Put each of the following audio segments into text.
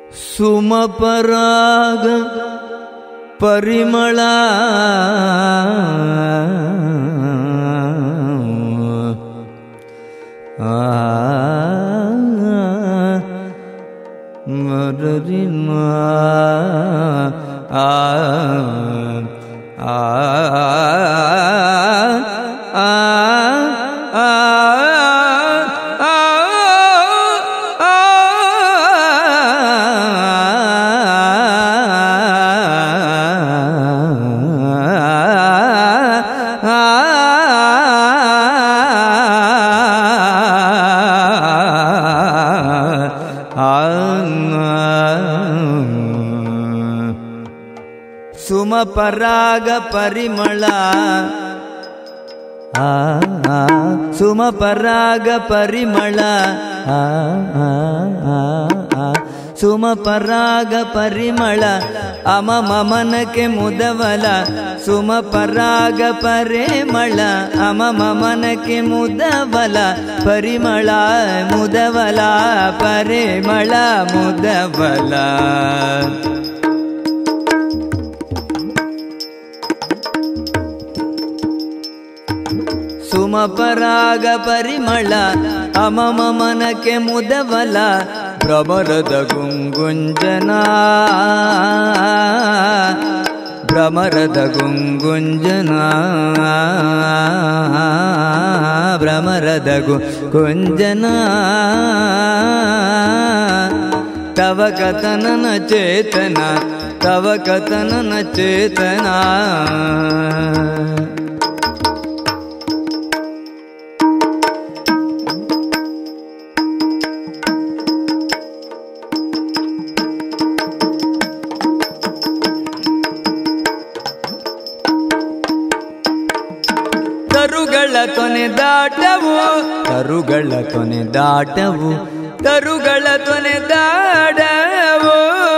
ಸುಮಪರಾಗ ಪರಿಮಳ ಆ ಮರರಿನ ಆ ಆ ಆ ಆ ಸುಮಪರಾಗ ಪರಿಮಳ ಆ ಆ, ಸುಮಪರಾಗ ಪರಿಮಳ ಆ ಆ, ಆ, ಆ, ಸುಮಪರಾಗ ಪರಿಮಳ ಅಮ ಮಮನಕ್ಕೆ ಮುದವಲ ಸುಮಪರಾಗ ಪರಿಮಳ ಅಮ ಮಮನಕ್ಕೆ ಮುದವಲ ಪರಿಮಳ ಮುದವಲ ಪರಿಮಳ ಮುದವಲ ಸುಮಪರಾಗ ಪರಿಮಳ ಅಮಮ ಮನಕ್ಕೆ ಮುದವಲ ಭ್ರಮರದ ಗುಂಗುಂಜನ ಭ್ರಮರದ ಗುಂಗುಂಜನ ಭ್ರಮರದ ಗುಂಜನ ತವ ಕಥನನ ಚೇತನ ತವ ಕಥನನ ಚೇತನ ತರುಗಳ ತೊನೆ ದಾಟವು ತರುಗಳ ತೊನೆ ದಾಟವು ತರುಗಳ ತೊನೆ ದಾಡವು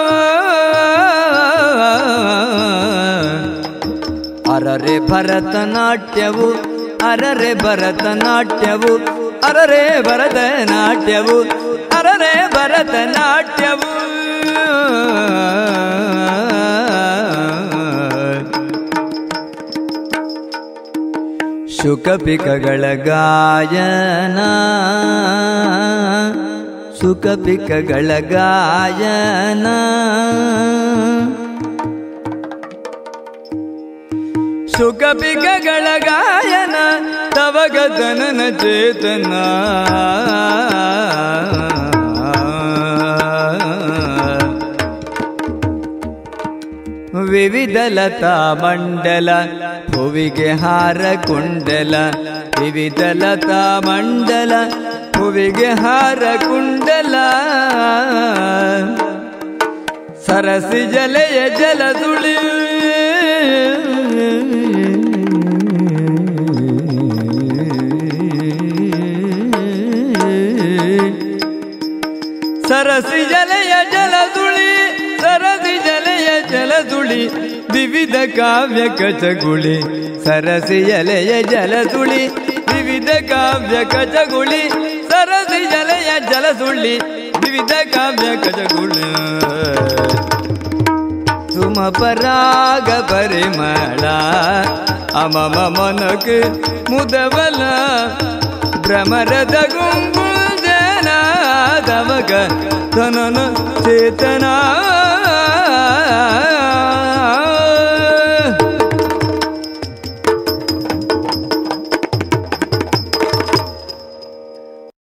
ಅರರೆ ಭರತನಾಟ್ಯವು ಅರರೆ ಭರತನಾಟ್ಯವು ಅರರೆ ಭರತನಾಟ್ಯವು ಅರರೆ ಭರತನಾಟ್ಯವು ಶುಕಪಿಕಗಳ ಗಾಯನ ಸುಖಪಿಕಗಳ ಗಾಯನ ಸುಖಪಿಕಗಳ ಗಾಯನ ತವ ಗದನನ ಚೇತನ ವಿವಿಧ ಲತಾ ಮಂಡಲ ಭುವಿಗೆ ಹಾರ ಕುಂಡಲ ವಿವಿಧ ಲತಾ ಮಂಡಲ ಭುವಿಗೆ ಹಾರ ಕುಂಡಲ ಸರಸಿ ಜಲೆಯ ಜಲ ತುಳಿ ಸರಸಿ ಜಲೆಯ ಜಲ ತುಳಿ ಸರಸಿ ಜಲೆಯ ಜಲ ತುಳಿ ವಿವಿಧ ಕಾವ್ಯ ಕಚಗುಳಿ ಸರಸಿ ಎಲೆಯ ಜಲ ತುಳಿ ವಿವಿಧ ಕಾವ್ಯ ಕಚಗುಳಿ ಸರಸಿ ಜಲೆಯ ಜಲ ಸುಳ್ಳಿ ವಿವಿಧ ಕಾವ್ಯ ಕಚಗುಳಿ ಸುಮಪರಾಗ ಪರಿಮಳ ಅಮಮ ಮನಕ್ ಮುದವಲ ಭ್ರಮರದ ಗುಂಗು ಜನ ತವಕ ತನನ ಚೇತನ